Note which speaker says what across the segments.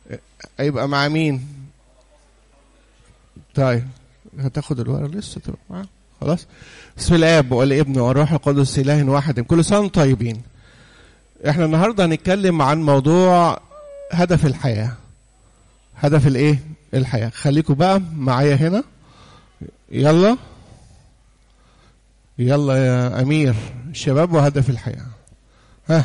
Speaker 1: هيبقى مع مين طيب هتاخد الورقه لسه تبقى معاه خلاص بسم الاب والابن والروح القدس اله واحد كل سنه وانتم طيبين احنا النهارده هنتكلم عن موضوع هدف الحياه هدف الايه الحياه خليكم بقى معايا هنا يلا يلا يا امير شباب وهدف الحياه ها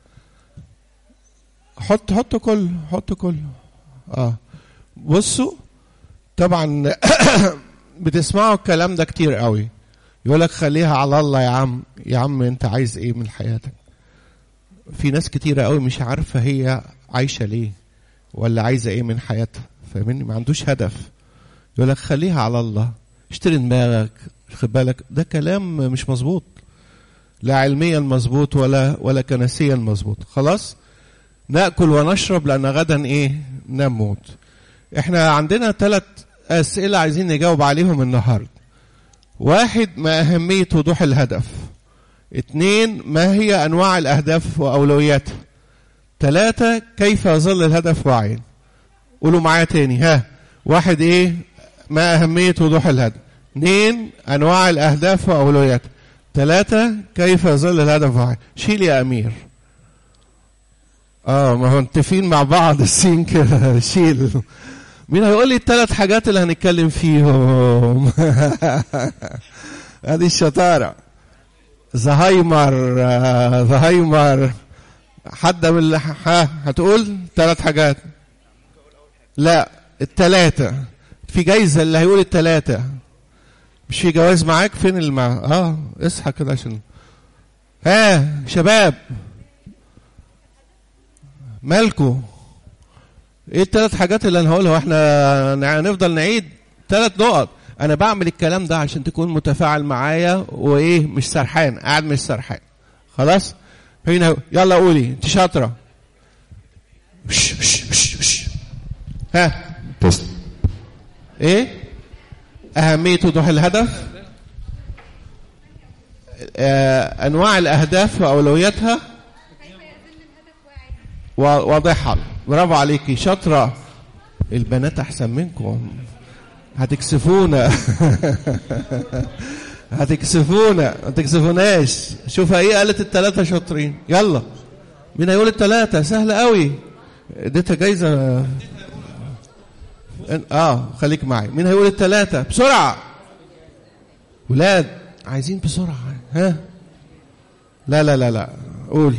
Speaker 1: حط حط كله حط كله اه بصوا طبعا بتسمعوا الكلام ده كتير قوي يقول لك خليها على الله يا عم يا عم انت عايز ايه من حياتك في ناس كتيره قوي مش عارفه هي عايشه ليه ولا عايزه ايه من حياتها فاهمني ما عندوش هدف يقول لك خليها على الله اشتري دماغك خد بالك ده كلام مش مظبوط لا علميا مظبوط ولا ولا كنسيا مظبوط خلاص ناكل ونشرب لان غدا ايه نموت احنا عندنا ثلاث اسئله عايزين نجاوب عليهم النهارده واحد ما اهميه وضوح الهدف اثنين ما هي انواع الاهداف واولوياتها ثلاثة كيف يظل الهدف واعيا قولوا معايا تاني ها واحد ايه ما اهمية وضوح الهدف اثنين انواع الاهداف واولوياتها ثلاثة كيف يظل الهدف واعيا شيل يا امير اه ما هو متفقين مع بعض السين كده شيل مين هيقول لي الثلاث حاجات اللي هنتكلم فيهم هذه الشطارة زهايمر آه، زهايمر حد من اللي ها هتقول ثلاث حاجات لا الثلاثة في جايزة اللي هيقول الثلاثة مش في جواز معاك فين اللي مع اه اصحى كده عشان ها شباب مالكو ايه الثلاث حاجات اللي انا هقولها واحنا نع- نفضل نعيد ثلاث نقط انا بعمل الكلام ده عشان تكون متفاعل معايا وايه مش سرحان قاعد مش سرحان خلاص هنا يلا قولي انت شاطره وش وش وش وش. ها
Speaker 2: تست
Speaker 1: ايه اهميه وضوح الهدف آه انواع الاهداف واولوياتها و- واضحه برافو عليكي شاطره البنات احسن منكم هتكسفونا هتكسفونا ما تكسفوناش شوف ايه قالت الثلاثه شاطرين يلا مين هيقول الثلاثه سهله قوي اديتها جايزه اه خليك معي مين هيقول الثلاثه بسرعه ولاد عايزين بسرعه ها لا لا لا لا قول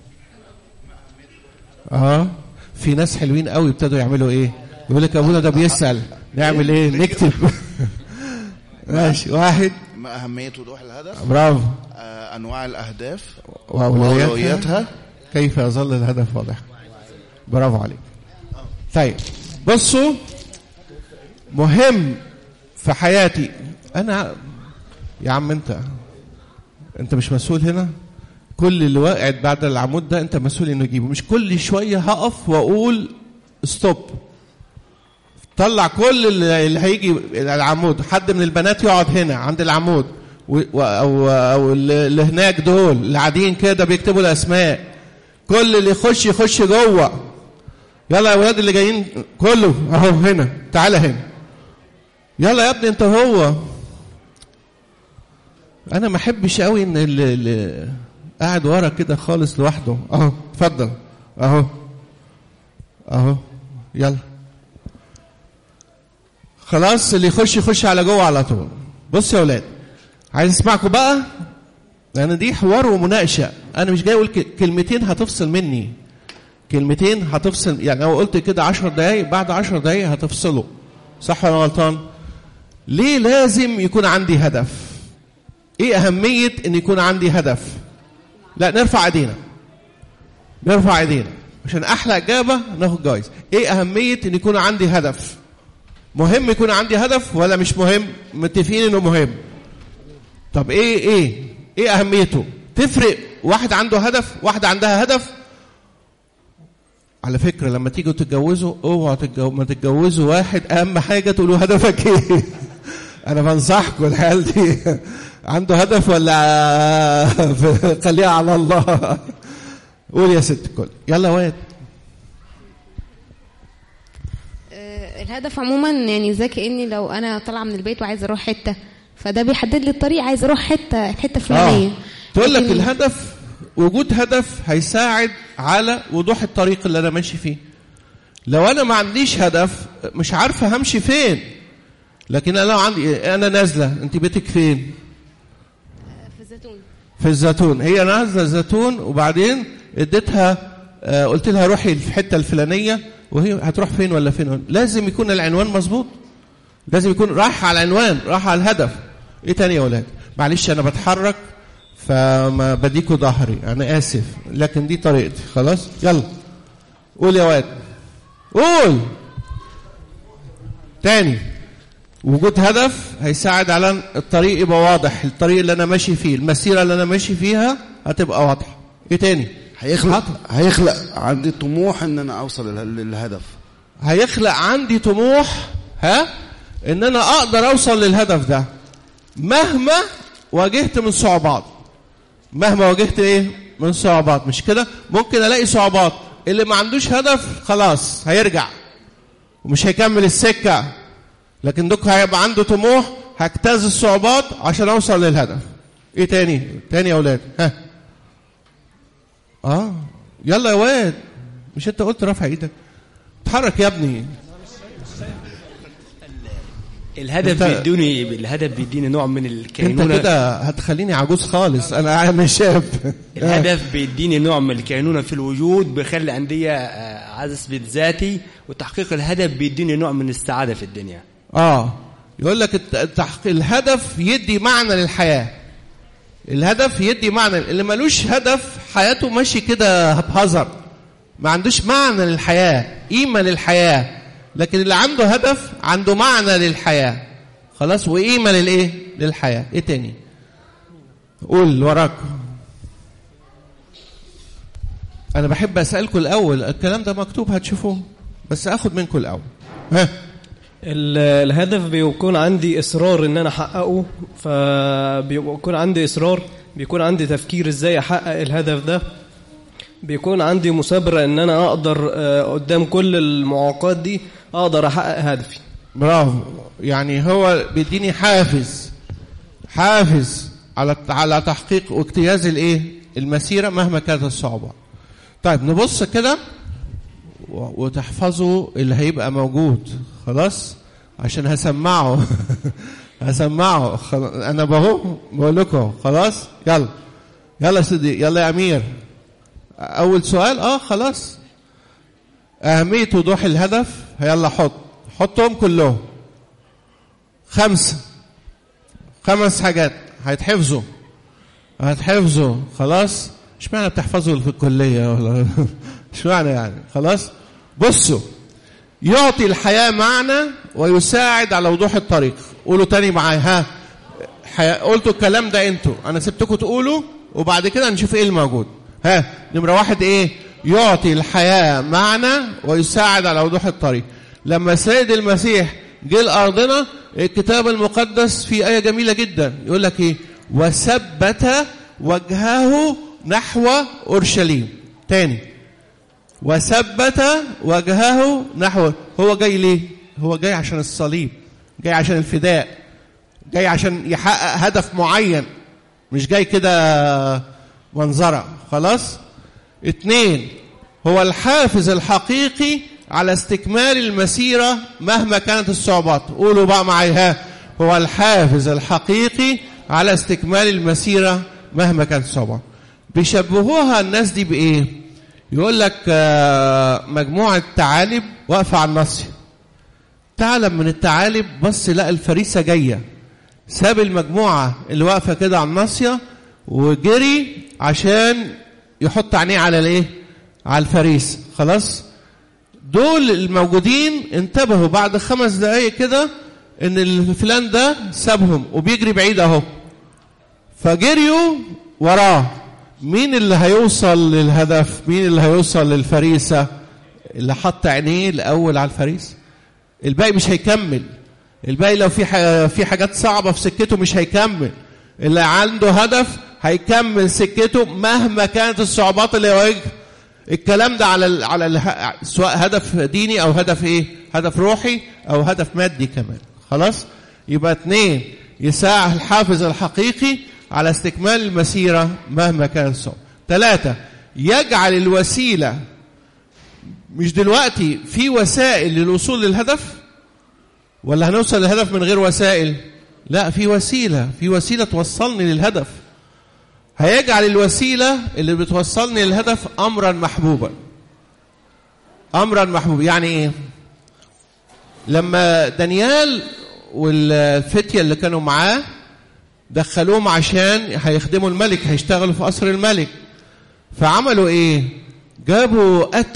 Speaker 1: اه في ناس حلوين قوي ابتدوا يعملوا ايه يقول لك ابونا ده بيسال نعمل ايه نكتب ماشي واحد
Speaker 2: ما أهمية وضوح الهدف
Speaker 1: برافو
Speaker 2: آه، أنواع الأهداف
Speaker 1: واولوياتها
Speaker 2: وأولوياتها
Speaker 1: كيف يظل الهدف واضح برافو عليك طيب بصوا مهم في حياتي انا يا عم انت انت مش مسؤول هنا كل اللي واقعد بعد العمود ده انت مسؤول انه يجيبه مش كل شويه هقف واقول ستوب طلع كل اللي اللي هيجي العمود حد من البنات يقعد هنا عند العمود و- و- او او اللي اللي هناك دول اللي قاعدين كده بيكتبوا الاسماء كل اللي يخش يخش جوه يلا يا ولاد اللي جايين كله اهو هنا تعالى هنا يلا يا ابني انت هو انا ما احبش قوي ان اللي, اللي قاعد ورا كده خالص لوحده اهو اتفضل اهو اهو يلا خلاص اللي يخش يخش على جوه على طول بص يا ولاد عايز اسمعكم بقى لان دي حوار ومناقشه انا مش جاي اقول ك- كلمتين هتفصل مني كلمتين هتفصل يعني لو قلت كده عشر دقايق بعد عشر دقايق هتفصلوا صح ولا غلطان ليه لازم يكون عندي هدف ايه اهميه ان يكون عندي هدف لا نرفع ايدينا نرفع ايدينا عشان احلى اجابه ناخد جايز ايه اهميه ان يكون عندي هدف مهم يكون عندي هدف ولا مش مهم متفقين انه مهم طب ايه ايه ايه اهميته تفرق واحد عنده هدف واحده عندها هدف على فكره لما تيجوا تتجوزوا اوعوا تتجو... ما تتجوزوا واحد اهم حاجه تقولوا هدفك ايه انا بنصحكم الحياه دي عنده هدف ولا خليها على الله قول يا ست الكل يلا واد
Speaker 3: آه، الهدف عموما يعني زي كاني لو انا طالعه من البيت وعايزه اروح حته فده بيحدد لي الطريق عايزه اروح حته الحته الفلانيه
Speaker 1: تقول لك
Speaker 3: لكن-
Speaker 1: الهدف وجود هدف هيساعد على وضوح الطريق اللي انا ماشي فيه لو انا ما عنديش هدف مش عارفه همشي فين لكن انا لو عندي انا نازله انت بيتك فين
Speaker 3: في الزيتون
Speaker 1: في الزيتون هي نازله الزيتون وبعدين اديتها آه، قلت لها روحي في الحته الفلانيه وهي هتروح فين ولا فين لازم يكون العنوان مظبوط لازم يكون رايح على العنوان رايح على الهدف ايه تاني يا ولاد معلش انا بتحرك فما بديكوا ظهري انا اسف لكن دي طريقتي خلاص يلا قول يا واد قول تاني وجود هدف هيساعد على الطريق يبقى واضح الطريق اللي انا ماشي فيه المسيره اللي انا ماشي فيها هتبقى واضحه ايه تاني
Speaker 2: هيخلق هيخلق عندي طموح ان انا اوصل لل- للهدف
Speaker 1: هيخلق عندي طموح ها ان انا اقدر اوصل للهدف ده مهما واجهت من صعوبات مهما واجهت ايه من صعوبات مش كده ممكن الاقي صعوبات اللي ما عندوش هدف خلاص هيرجع ومش هيكمل السكه لكن دوك هيبقى عنده طموح هجتاز الصعوبات عشان اوصل للهدف ايه تاني تاني يا اولاد ها اه يلا يا واد مش انت قلت رافع ايدك اتحرك يا ابني
Speaker 4: الهدف
Speaker 1: أنت-
Speaker 4: بيدوني الهدف بيديني نوع من
Speaker 1: انت
Speaker 4: الكينونه
Speaker 1: كده هتخليني عجوز خالص انا انا شاب
Speaker 4: الهدف بيديني نوع من الكينونه في الوجود بيخلي عندي آه، عايز اثبت ذاتي وتحقيق الهدف بيديني نوع من السعاده في الدنيا
Speaker 1: اه يقول لك الت- التحق- الهدف يدي معنى للحياه الهدف يدي معنى اللي ملوش هدف حياته ماشي كده هبهزر ما عندوش معنى للحياه قيمه للحياه لكن اللي عنده هدف عنده معنى للحياه خلاص وقيمه للايه للحياه ايه تاني قول وراك انا بحب اسالكم الاول الكلام ده مكتوب هتشوفوه بس اخد منكم الاول ها
Speaker 5: ال- الهدف بيكون عندي اصرار ان انا احققه فبيكون عندي اصرار بيكون عندي تفكير ازاي احقق الهدف ده بيكون عندي مثابره ان انا اقدر آه، قدام كل المعوقات دي اقدر احقق هدفي
Speaker 1: برافو يعني هو بيديني حافز حافز على على تحقيق واجتياز الايه المسيره مهما كانت الصعوبه طيب نبص كده و- وتحفظوا اللي هيبقى موجود خلاص عشان هسمعه هسمعه خل- انا بهو بقول لكم خلاص يلا يلا يا سيدي يلا يا امير اول سؤال اه خلاص أهمية وضوح الهدف يلا حط حطهم كلهم خمسة خمس حاجات هيتحفظوا هتحفظوا خلاص مش معنى بتحفظوا في الكلية ولا مش معنى يعني خلاص بصوا يعطي الحياة معنى ويساعد على وضوح الطريق قولوا تاني معايا ها حي... قلتوا الكلام ده انتوا انا سبتكم تقولوا وبعد كده نشوف ايه الموجود ها نمرة واحد ايه يعطي الحياة معنى ويساعد على وضوح الطريق لما السيد المسيح جه لأرضنا الكتاب المقدس في آية جميلة جدا يقول لك ايه وثبت وجهه نحو أورشليم تاني وثبت وجهه نحو هو جاي ليه هو جاي عشان الصليب جاي عشان الفداء جاي عشان يحقق هدف معين مش جاي كده منظرة خلاص اتنين هو الحافز الحقيقي على استكمال المسيرة مهما كانت الصعوبات قولوا بقى معايا ها هو الحافز الحقيقي على استكمال المسيرة مهما كانت الصعوبات بيشبهوها الناس دي بإيه يقول لك آه، مجموعة ثعالب واقفة على الناصية ثعلب من الثعالب بص لقى الفريسة جاية ساب المجموعة اللي واقفة كده على الناصية وجري عشان يحط عينيه على الايه على الفريسة خلاص دول الموجودين انتبهوا بعد خمس دقايق كده ان الفلان ده سابهم وبيجري بعيد اهو فجريوا وراه مين اللي هيوصل للهدف مين اللي هيوصل للفريسة اللي حط عينيه الاول على الفريسة الباقي مش هيكمل الباقي لو في ح- في حاجات صعبة في سكته مش هيكمل اللي عنده هدف هيكمل سكته مهما كانت الصعوبات اللي يواجهها الكلام ده على ال على ال سواء هدف ديني او هدف ايه هدف روحي او هدف مادي كمان خلاص يبقى اتنين يساعد الحافز الحقيقي على استكمال المسيرة مهما كان الصعب ثلاثة يجعل الوسيلة مش دلوقتي في وسائل للوصول للهدف ولا هنوصل للهدف من غير وسائل لا في وسيلة في وسيلة توصلني للهدف هيجعل الوسيلة اللي بتوصلني للهدف أمرا محبوبا أمرا محبوبا يعني إيه لما دانيال والفتية اللي كانوا معاه دخلوهم عشان هيخدموا الملك هيشتغلوا في قصر الملك فعملوا ايه جابوا اكل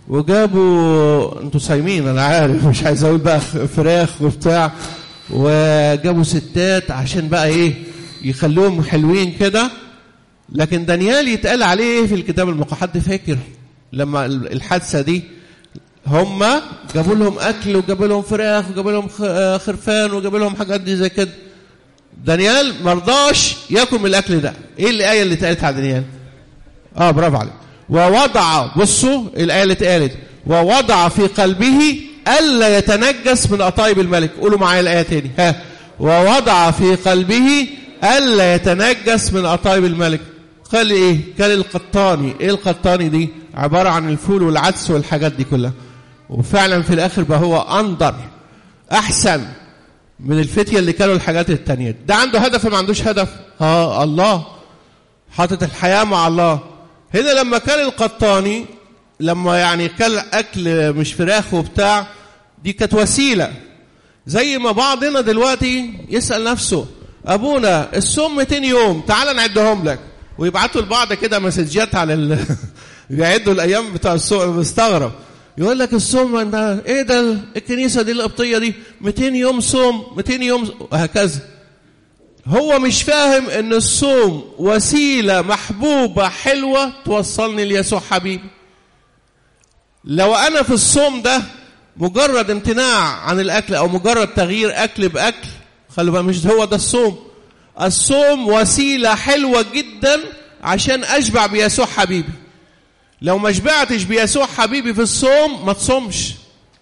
Speaker 1: وجابوا انتوا صايمين انا عارف مش عايز اقول بقى فراخ وبتاع وجابوا ستات عشان بقى ايه يخلوهم حلوين كده لكن دانيال يتقال عليه ايه في الكتاب المقدس حد فاكر لما الحادثه دي هم جابوا لهم اكل وجابوا لهم فراخ وجابوا لهم خ- خرفان وجابوا لهم حاجات دي زي كده دانيال مرضاش ياكل من الاكل ده ايه الايه اللي اتقالت على دانيال اه برافو عليك ووضع بصوا الايه اللي اتقالت ووضع في قلبه الا يتنجس من قطايب الملك قولوا معايا الايه تاني ها ووضع في قلبه الا يتنجس من قطايب الملك قال ايه قال القطاني ايه القطاني دي عباره عن الفول والعدس والحاجات دي كلها وفعلا في الاخر بقى هو انضر احسن من الفتية اللي كانوا الحاجات التانية ده عنده هدف ما عندوش هدف اه الله حاطط الحياة مع الله هنا لما كان القطاني لما يعني كان أكل مش فراخ وبتاع دي كانت وسيلة زي ما بعضنا دلوقتي يسأل نفسه أبونا الصوم 200 يوم تعال نعدهم لك ويبعتوا لبعض كده مسجات على ال... بيعدوا الأيام بتاع الصوم مستغرب يقول لك الصوم ده ايه ده الكنيسه دي القبطيه دي 200 يوم صوم 200 يوم وهكذا هو مش فاهم ان الصوم وسيله محبوبه حلوه توصلني ليسوع حبيبي لو انا في الصوم ده مجرد امتناع عن الاكل او مجرد تغيير اكل باكل خلوا بقى مش هو ده الصوم الصوم وسيله حلوه جدا عشان اشبع بيسوع حبيبي لو ما شبعتش بيسوع حبيبي في الصوم ما تصومش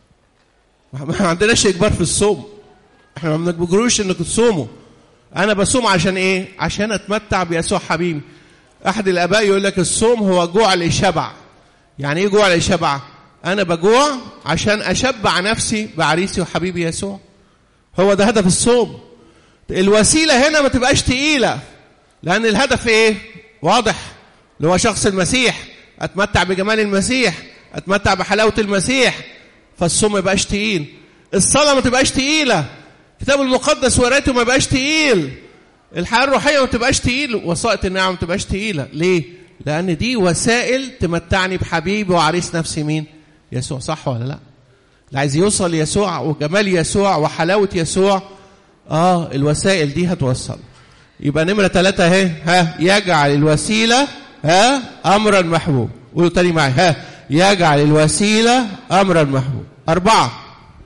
Speaker 1: ما عندناش اجبار في الصوم احنا ما بنجبروش انك تصوموا انا بصوم عشان ايه عشان اتمتع بيسوع حبيبي احد الاباء يقول لك الصوم هو جوع لشبع يعني ايه جوع لشبع انا بجوع عشان اشبع نفسي بعريسي وحبيبي يسوع هو ده هدف الصوم الوسيله هنا ما تبقاش تقيله لان الهدف ايه واضح اللي هو شخص المسيح اتمتع بجمال المسيح اتمتع بحلاوه المسيح فالصوم ما يبقاش تقيل الصلاه ما تبقاش تقيله الكتاب المقدس وقرايته ما يبقاش تقيل الحياه الروحيه ما تبقاش تقيل وسائط النعم ما تبقاش تقيله ليه لان دي وسائل تمتعني بحبيبي وعريس نفسي مين يسوع صح ولا لا اللي عايز يوصل ليسوع وجمال يسوع وحلاوه يسوع اه الوسائل دي هتوصل يبقى نمره ثلاثة اهي ها يجعل الوسيله ها امرا محبوب قولوا تاني معي ها يجعل الوسيله امرا محبوب اربعه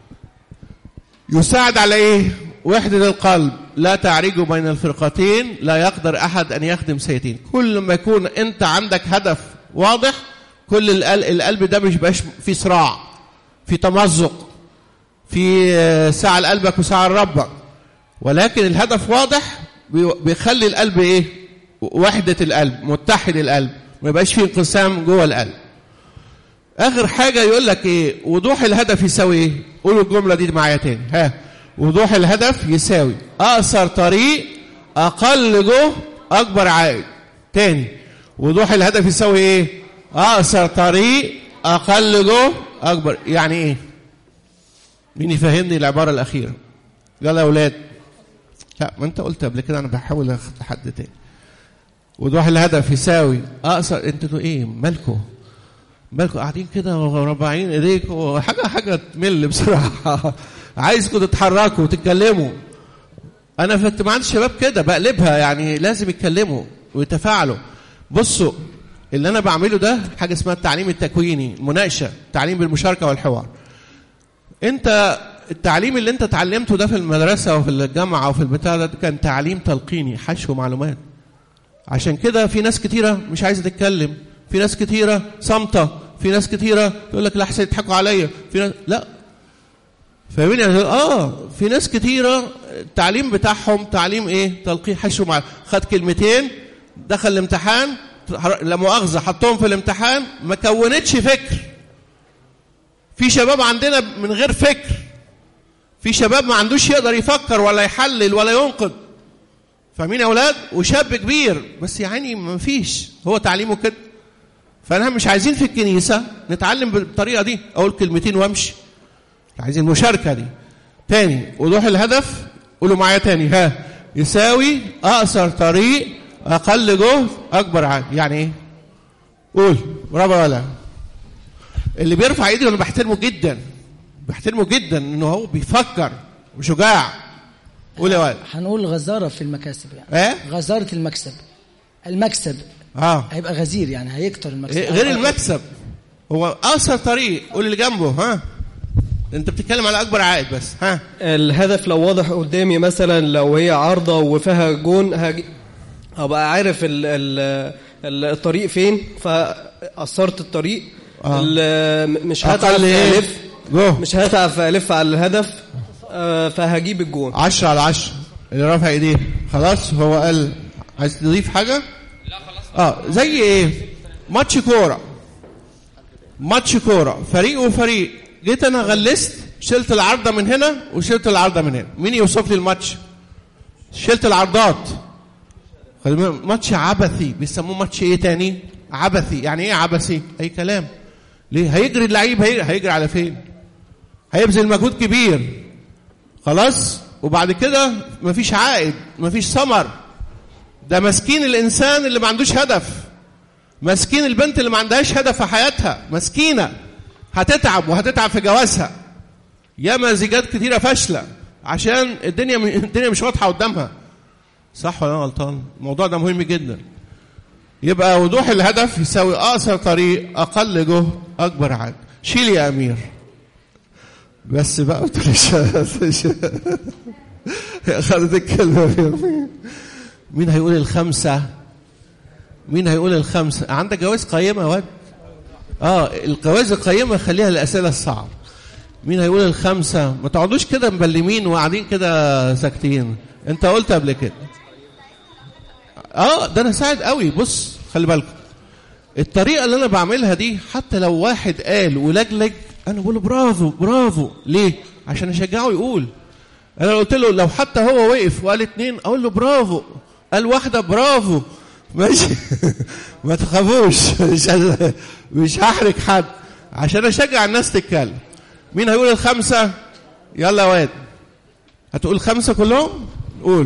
Speaker 1: يساعد على ايه وحده القلب لا تعرج بين الفرقتين لا يقدر احد ان يخدم سيدين كل ما يكون انت عندك هدف واضح كل القلب, القلب ده مش بقاش في صراع في تمزق في ساعة لقلبك وساعة لربك ولكن الهدف واضح بيخلي القلب ايه وحدة القلب متحد القلب ما يبقاش فيه انقسام جوه القلب اخر حاجة يقول لك ايه وضوح الهدف يساوي ايه قولوا الجملة دي معايا تاني ها وضوح الهدف يساوي اقصر طريق اقل جهد اكبر عائد تاني وضوح الهدف يساوي ايه اقصر طريق اقل جهد اكبر يعني ايه مين يفهمني العبارة الاخيرة يلا يا اولاد لا ما انت قلت قبل كده انا بحاول اخد حد تاني وضوح الهدف يساوي اقصر انتوا ايه مالكم مالكم قاعدين كده وربعين ايديكم حاجه حاجه تمل بصراحه عايزكم تتحركوا وتتكلموا انا في اجتماعات الشباب كده بقلبها يعني لازم يتكلموا ويتفاعلوا بصوا اللي انا بعمله ده حاجه اسمها التعليم التكويني المناقشه التعليم بالمشاركه والحوار انت التعليم اللي انت اتعلمته ده في المدرسه وفي الجامعه وفي البتاع ده كان تعليم تلقيني حشو معلومات عشان كده في ناس كتيره مش عايزه تتكلم في ناس كتيره صامته في ناس كتيره تقول لك لا احسن يضحكوا عليا في ناس لا فاهمين يعني اه في ناس كتيره التعليم بتاعهم تعليم ايه تلقين حشو مع خد كلمتين دخل الامتحان لا مؤاخذه حطهم في الامتحان ما كونتش فكر في شباب عندنا من غير فكر في شباب ما عندوش يقدر يفكر ولا يحلل ولا ينقد فاهمين يا اولاد وشاب كبير بس يعني ما فيش هو تعليمه كده فانا مش عايزين في الكنيسه نتعلم بالطريقه دي اقول كلمتين وامشي عايزين المشاركه دي تاني وضوح الهدف قولوا معايا تاني ها يساوي اقصر طريق اقل جهد اكبر عاد يعني ايه قول برافو ولا اللي بيرفع ايده انا بحترمه جدا بحترمه جدا انه هو بيفكر وشجاع قول يا ولد
Speaker 6: هنقول غزارة في المكاسب يعني
Speaker 1: ايه
Speaker 6: غزارة المكسب المكسب
Speaker 1: اه
Speaker 6: هيبقى غزير يعني هيكتر المكسب
Speaker 1: إيه غير المكسب هو اقصر طريق قول اللي جنبه ها انت بتتكلم على اكبر عائد بس ها
Speaker 5: الهدف لو واضح قدامي مثلا لو هي عارضة وفيها جون هاجي ابقى عارف ال ال ال الطريق فين فقصرت الطريق
Speaker 1: آه.
Speaker 5: ال- مش هتعب
Speaker 1: اقل
Speaker 5: في
Speaker 1: ايه
Speaker 5: الف
Speaker 1: جو
Speaker 5: مش هتعب في الف على الهدف آه، فهجيب الجون
Speaker 1: 10 على 10 اللي رافع ايديه خلاص هو قال عايز تضيف حاجه لا خلاص اه زي ايه ماتش كوره ماتش كوره فريق وفريق جيت انا غلست شلت العارضه من هنا وشلت العارضه من هنا مين يوصف لي الماتش شلت العرضات خلي بالك، ماتش عبثي بيسموه ماتش ايه تاني عبثي يعني ايه عبثي اي كلام ليه هيجري اللعيب هيجري, هيجري على فين هيبذل مجهود كبير خلاص وبعد كده مفيش عائد مفيش ثمر ده مسكين الانسان اللي ما عندوش هدف مسكين البنت اللي ما عندهاش هدف في حياتها مسكينه هتتعب وهتتعب في جوازها ياما زيجات كتيره فاشله عشان الدنيا الدنيا مش واضحه قدامها صح ولا انا غلطان الموضوع ده مهم جدا يبقى وضوح الهدف يساوي اقصر طريق اقل جهد اكبر عائد شيل يا امير بس بقى قلت لي خدت الكلمة مين هيقول الخمسة مين هيقول الخمسة عندك جواز قيمة يا واد اه الجواز القيمة خليها الأسئلة الصعبة مين هيقول الخمسة ما تقعدوش كده مبلمين وقاعدين كده ساكتين انت قلت قبل كده اه ده انا ساعد قوي بص خلي بالكم الطريقة اللي أنا بعملها دي حتى لو واحد قال ولجلج أنا بقول له برافو برافو ليه؟ عشان أشجعه يقول أنا لو قلت له لو حتى هو وقف وقال اتنين أقول له برافو قال واحدة برافو ماشي ما تخافوش مش مش هحرج حد عشان أشجع الناس تتكلم مين هيقول الخمسة؟ يلا يا واد هتقول خمسة كلهم؟ قول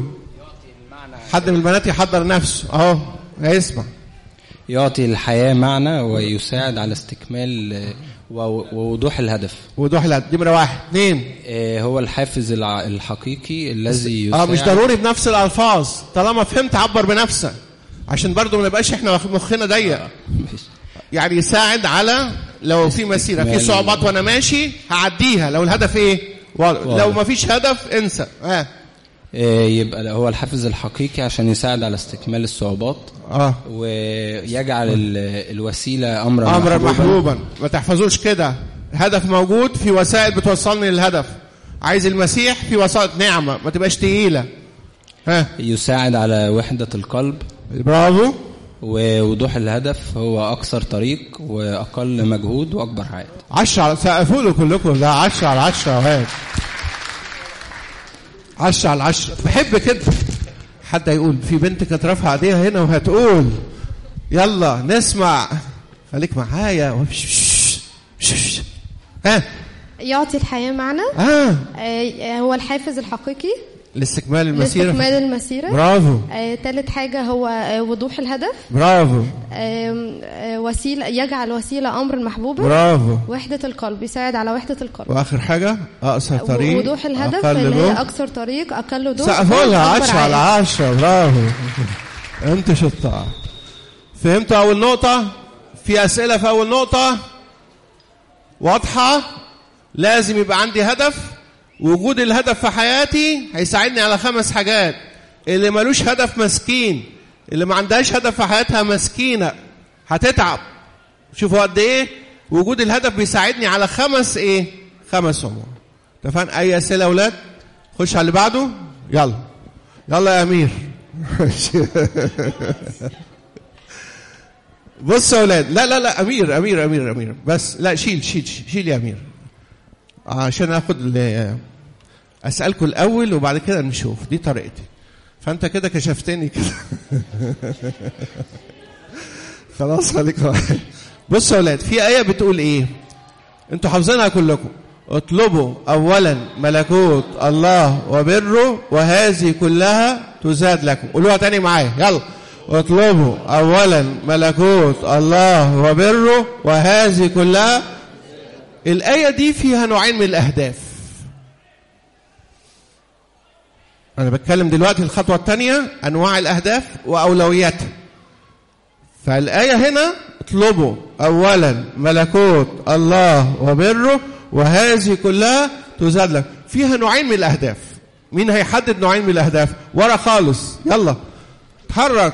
Speaker 1: حد من البنات يحضر نفسه أهو هيسمع
Speaker 7: يعطي الحياة معنى ويساعد على استكمال آه، و- ووضوح الهدف
Speaker 1: وضوح الهدف نمرة واحد اثنين
Speaker 7: آه، هو الحافز الع- الحقيقي الذي
Speaker 1: اه
Speaker 7: يساعد
Speaker 1: مش ضروري بنفس الالفاظ طالما فهمت عبر بنفسك عشان برضو ما نبقاش احنا مخنا ضيق
Speaker 7: ماشي.
Speaker 1: يعني يساعد على لو في مسيره في
Speaker 7: استكمال.
Speaker 1: صعوبات وانا ماشي هعديها لو الهدف ايه واضح.
Speaker 7: واضح.
Speaker 1: لو ما فيش هدف انسى اه
Speaker 7: آه، يبقى هو الحافز الحقيقي عشان يساعد على استكمال الصعوبات
Speaker 1: اه
Speaker 7: ويجعل ال- الوسيلة أمرا
Speaker 1: امرا
Speaker 7: محبوبا.
Speaker 1: محبوبا ما تحفظوش كده هدف موجود في وسائل بتوصلني للهدف عايز المسيح في وسائط نعمه ما تبقاش تقيله ها
Speaker 7: يساعد على وحدة القلب
Speaker 1: برافو
Speaker 7: ووضوح الهدف هو أقصر طريق وأقل مجهود وأكبر عائد
Speaker 1: عشرة على سقفوا له كلكم ده عشرة على عشرة وهاد عشرة على عشرة بحب كده حد هيقول في بنت كانت رافعة ايديها هنا وهتقول يلا نسمع خليك معايا ها
Speaker 8: يعطي الحياة معنى
Speaker 1: اه
Speaker 8: آه، هو الحافز الحقيقي
Speaker 1: لاستكمال المسيرة
Speaker 8: لاستكمال المسيرة
Speaker 1: برافو
Speaker 8: آه، تالت حاجة هو آه، وضوح الهدف
Speaker 1: برافو
Speaker 8: آم، آه، وسيلة يجعل وسيلة أمر محبوبة
Speaker 1: برافو
Speaker 8: وحدة القلب يساعد على وحدة القلب
Speaker 1: واخر حاجة اقصر طريق
Speaker 8: وضوح الهدف
Speaker 1: أقل
Speaker 8: اللي هي
Speaker 1: جهد.
Speaker 8: أكثر طريق أقل وضوح
Speaker 1: سقفوا لها
Speaker 8: أكبر
Speaker 1: 10 على
Speaker 8: عائد.
Speaker 1: 10 برافو انتوا شطار فهمتوا اول نقطة في اسئلة في اول نقطة واضحة لازم يبقى عندي هدف وجود الهدف في حياتي هيساعدني على خمس حاجات اللي ملوش هدف مسكين اللي ما عندهاش هدف في حياتها مسكينة هتتعب شوفوا قد ايه وجود الهدف بيساعدني على خمس ايه خمس امور اتفقنا اي اسئله يا اولاد خش على اللي بعده يلا يلا يا امير بص يا اولاد لا لا لا امير امير امير امير بس لا شيل شيل شيل يا امير عشان اخد ال- اسالكم الاول وبعد كده نشوف دي طريقتي فانت كده كشفتني كده خلاص خليك واحد. بصوا يا اولاد في ايه بتقول ايه انتوا حافظينها كلكم اطلبوا اولا ملكوت الله وبره وهذه كلها تزاد لكم قولوها تاني معايا يلا اطلبوا اولا ملكوت الله وبره وهذه كلها الايه دي فيها نوعين من الاهداف انا بتكلم دلوقتي الخطوه الثانيه انواع الاهداف واولوياتها فالآية هنا اطلبوا أولا ملكوت الله وبره وهذه كلها تزاد لك فيها نوعين من الأهداف مين هيحدد نوعين من الأهداف ورا خالص يلا اتحرك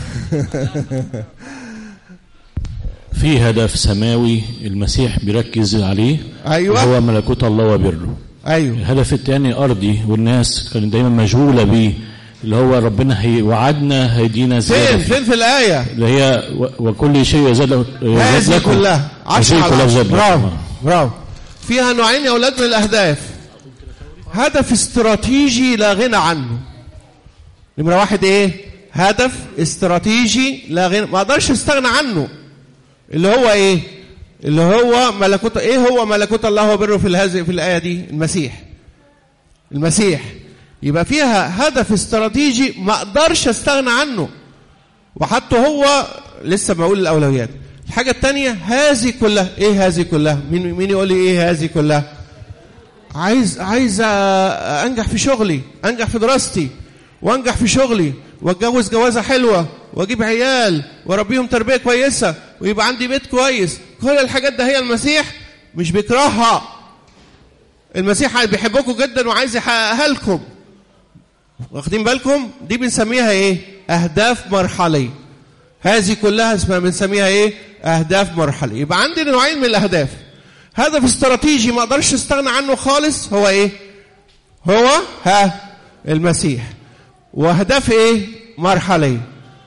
Speaker 9: في هدف سماوي المسيح بيركز عليه
Speaker 1: أيوة.
Speaker 9: هو ملكوت الله وبره
Speaker 1: أيوه
Speaker 9: الهدف الثاني أرضي والناس كانت دايما مشغولة بيه اللي هو ربنا هي وعدنا هيدينا زيادة
Speaker 1: فين
Speaker 9: فيه.
Speaker 1: فين في الآية
Speaker 9: اللي هي و- وكل شيء يزاد له- يزاد
Speaker 1: هذه
Speaker 9: لكم
Speaker 1: كلها عشرة
Speaker 9: وشيء
Speaker 1: على
Speaker 9: كلها
Speaker 1: عشرة
Speaker 9: يزاد لكم.
Speaker 1: برافو
Speaker 9: آه.
Speaker 1: برافو فيها نوعين يا أولاد من الأهداف هدف استراتيجي لا غنى عنه نمرة واحد إيه هدف استراتيجي لا غنى ما أقدرش أستغنى عنه اللي هو إيه اللي هو ملكوت إيه هو ملكوت الله وبره في هذه في الآية دي المسيح المسيح يبقى فيها هدف استراتيجي ما أقدرش أستغنى عنه وحتى هو لسه بقول الاولويات الحاجه الثانيه هذه كلها ايه هذه كلها مين مين يقول لي ايه هذه كلها عايز عايز انجح في شغلي انجح في دراستي وانجح في شغلي واتجوز جوازه حلوه واجيب عيال واربيهم تربيه كويسه ويبقى عندي بيت كويس كل الحاجات ده هي المسيح مش بيكرهها المسيح بيحبكم جدا وعايز يحققها لكم واخدين بالكم دي بنسميها ايه اهداف مرحليه هذه كلها اسمها بنسميها ايه اهداف مرحليه يبقى عندي نوعين من الاهداف هدف استراتيجي ما اقدرش استغنى عنه خالص هو ايه هو ها المسيح واهداف ايه مرحليه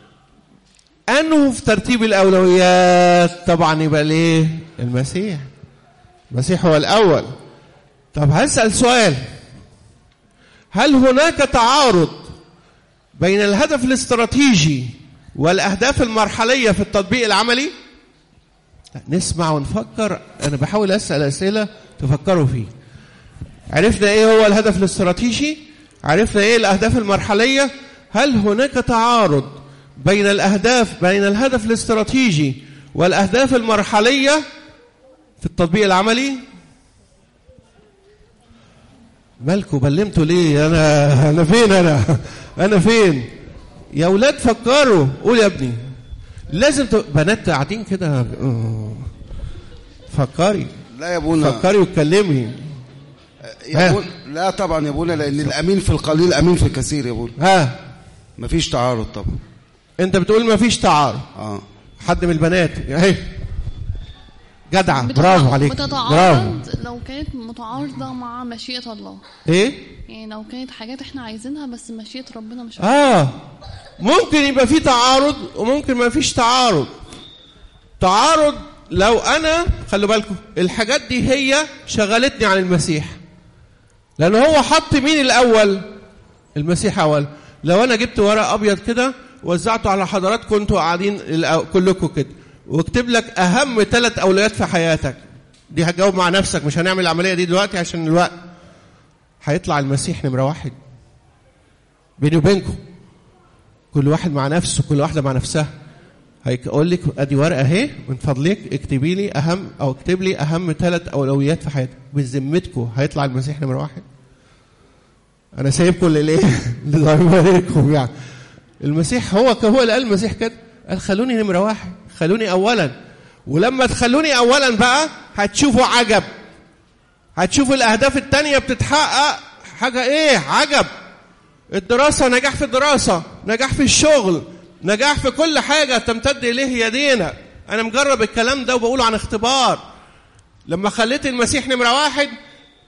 Speaker 1: انه في ترتيب الاولويات طبعا يبقى الايه المسيح المسيح هو الاول طب هسال سؤال هل هناك تعارض بين الهدف الاستراتيجي والاهداف المرحليه في التطبيق العملي لا نسمع ونفكر انا بحاول اسال اسئله تفكروا فيه عرفنا ايه هو الهدف الاستراتيجي عرفنا ايه الاهداف المرحليه هل هناك تعارض بين الاهداف بين الهدف الاستراتيجي والاهداف المرحليه في التطبيق العملي مالكوا بلمتوا ليه انا انا فين انا انا فين يا اولاد فكروا قول يا ابني لازم ت... بنات قاعدين كده آه. فكري
Speaker 2: لا يا ابونا
Speaker 1: فكري واتكلمي
Speaker 2: يا ابونا لا طبعا يا ابونا لان الامين في القليل امين في الكثير يا ابونا
Speaker 1: ها
Speaker 2: مفيش تعارض طبعا
Speaker 1: انت بتقول ما فيش تعارض
Speaker 2: اه
Speaker 1: حد من البنات اهي جدعه
Speaker 10: بتتع-
Speaker 1: برافو عليك برافو
Speaker 10: بتتعارض لو كانت متعارضة مع مشيئة الله
Speaker 1: ايه
Speaker 10: يعني لو كانت حاجات احنا عايزينها بس مشيئة ربنا مش
Speaker 1: اه ممكن يبقى في تعارض وممكن ما فيش تعارض تعارض لو انا خلوا بالكم الحاجات دي هي شغلتني عن المسيح لان هو حط مين الاول المسيح اول لو انا جبت ورق ابيض كده وزعته على حضراتكم انتوا قاعدين الأو- كلكم كده واكتب لك اهم ثلاث اولويات في حياتك دي هتجاوب مع نفسك مش هنعمل العمليه دي دلوقتي عشان الوقت هيطلع المسيح نمره واحد بيني وبينكم كل واحد مع نفسه كل واحده مع نفسها هيقول لك ادي ورقه اهي من فضلك اكتبي لي اهم او اكتب لي اهم ثلاث اولويات في حياتك بذمتكم هيطلع المسيح نمره واحد انا سايبكم للايه لضميركم يعني المسيح هو هو اللي قال المسيح كده قال خلوني نمره واحد خلوني اولا ولما تخلوني اولا بقى هتشوفوا عجب هتشوفوا الاهداف التانية بتتحقق حاجه ايه عجب الدراسة نجاح في الدراسة نجاح في الشغل نجاح في كل حاجة تمتد إليه يدينا أنا مجرب الكلام ده وبقوله عن اختبار لما خليت المسيح نمرة واحد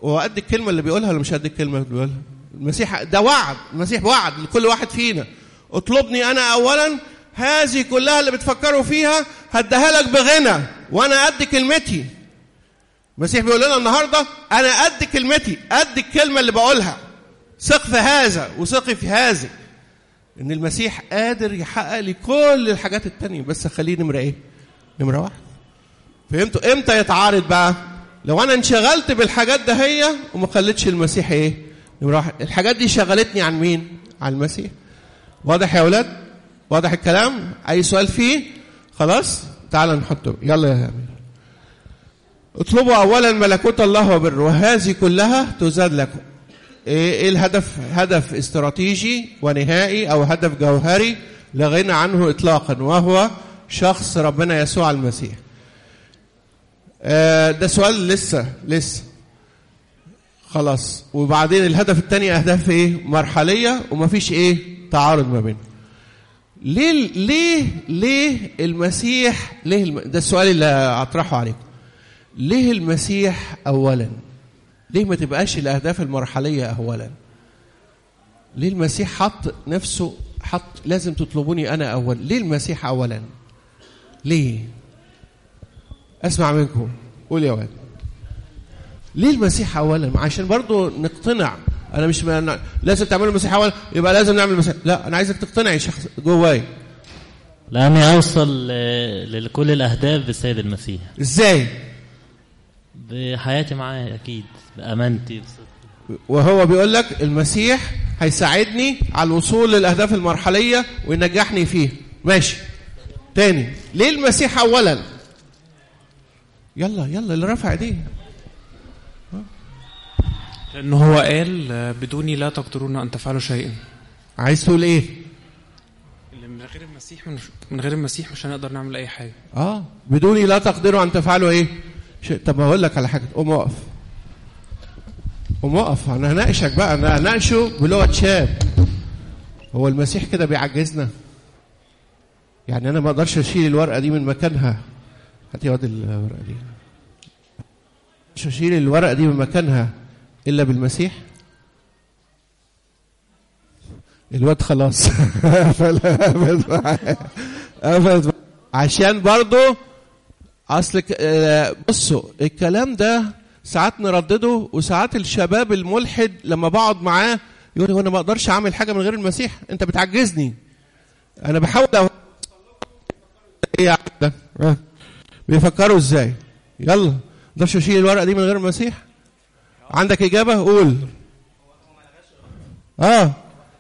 Speaker 1: هو قد الكلمه اللي بيقولها ولا مش قد الكلمه اللي بيقولها المسيح ده وعد المسيح وعد لكل واحد فينا اطلبني انا اولا هذه كلها اللي بتفكروا فيها هديها لك بغنى وانا قد كلمتي المسيح بيقول لنا النهارده انا قد كلمتي قد الكلمه اللي بقولها ثق في هذا وثقي في هذا ان المسيح قادر يحقق لي كل الحاجات التانية بس خليه نمره ايه نمره واحد فهمتوا امتى يتعارض بقى لو انا انشغلت بالحاجات ده هي وما خليتش المسيح ايه نمره واحد الحاجات دي شغلتني عن مين عن المسيح واضح يا اولاد واضح الكلام اي سؤال فيه خلاص تعال نحطه يلا يا امين اطلبوا اولا ملكوت الله وبره وهذه كلها تزاد لكم ايه الهدف هدف استراتيجي ونهائي او هدف جوهري لا غنى عنه اطلاقا وهو شخص ربنا يسوع المسيح آه ده سؤال لسه لسه خلاص وبعدين الهدف الثاني اهداف ايه مرحليه ومفيش ايه تعارض ما بينهم ليه ليه ليه المسيح ليه الم... ده السؤال اللي اطرحه عليكم ليه المسيح اولا ليه ما تبقاش الاهداف المرحليه اولا ليه المسيح حط نفسه حط لازم تطلبوني انا اول ليه المسيح اولا ليه اسمع منكم قول يا واد ليه المسيح اولا عشان برضو نقتنع انا مش ما لازم تعملوا المسيح اولا يبقى لازم نعمل المسيح لا انا عايزك تقتنعي شخص جواي
Speaker 11: لاني اوصل لكل الاهداف بالسيد المسيح
Speaker 1: ازاي
Speaker 11: بحياتي معاه اكيد بامانتي
Speaker 1: وهو بيقول لك المسيح هيساعدني على الوصول للاهداف المرحليه وينجحني فيه ماشي تاني ليه المسيح اولا يلا يلا اللي رفع ايديه
Speaker 12: لأنه هو قال بدوني لا تقدرون أن تفعلوا شيئا
Speaker 1: عايز تقول إيه؟
Speaker 12: اللي من غير المسيح من, من غير المسيح مش هنقدر نعمل أي حاجة
Speaker 1: آه بدوني لا تقدروا أن تفعلوا إيه؟ شيء طب هقول لك على حاجة قوم وقف قوم وقف أنا هناقشك بقى أنا هناقشه بلغة شاب هو المسيح كده بيعجزنا يعني أنا ما أقدرش أشيل الورقة دي من مكانها هاتي واد الورقة دي مش أشيل الورقة دي من مكانها إلا بالمسيح الواد خلاص قفل عشان برضو اصل بصوا الكلام ده ساعات نردده وساعات الشباب الملحد لما بقعد معاه يقول لي وانا ما اقدرش اعمل حاجه من غير المسيح انت بتعجزني انا بحاول أو... ايه ده بيفكروا ازاي يلا ما اقدرش اشيل الورقه دي من غير المسيح عندك اجابه قول اه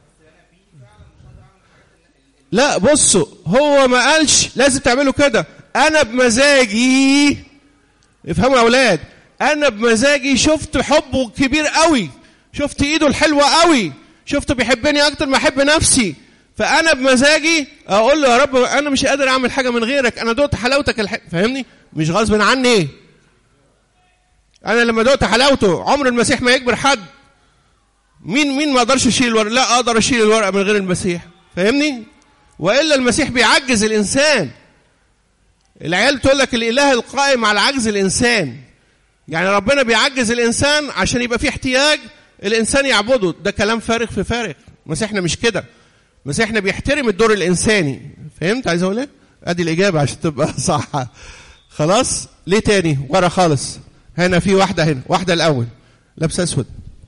Speaker 1: لا بصوا هو ما قالش لازم تعملوا كده انا بمزاجي افهموا يا اولاد انا بمزاجي شفت حبه كبير قوي شفت ايده الحلوه قوي شفته بيحبني اكتر ما احب نفسي فانا بمزاجي اقول له يا رب انا مش قادر اعمل حاجه من غيرك انا دقت حلاوتك الح... فاهمني مش غصب عني انا لما دقت حلاوته عمر المسيح ما يجبر حد مين مين ما اقدرش اشيل الورقه لا اقدر اشيل الورقه من غير المسيح فاهمني والا المسيح بيعجز الانسان العيال تقول لك الاله القائم على عجز الانسان يعني ربنا بيعجز الانسان عشان يبقى في احتياج الانسان يعبده ده كلام فارغ في فارغ مسيحنا مش كده مسيحنا بيحترم الدور الانساني فهمت عايز اقول ايه ادي الاجابه عشان تبقى صح خلاص ليه تاني ورا خالص هنا في واحده هنا واحده الاول لابسه اسود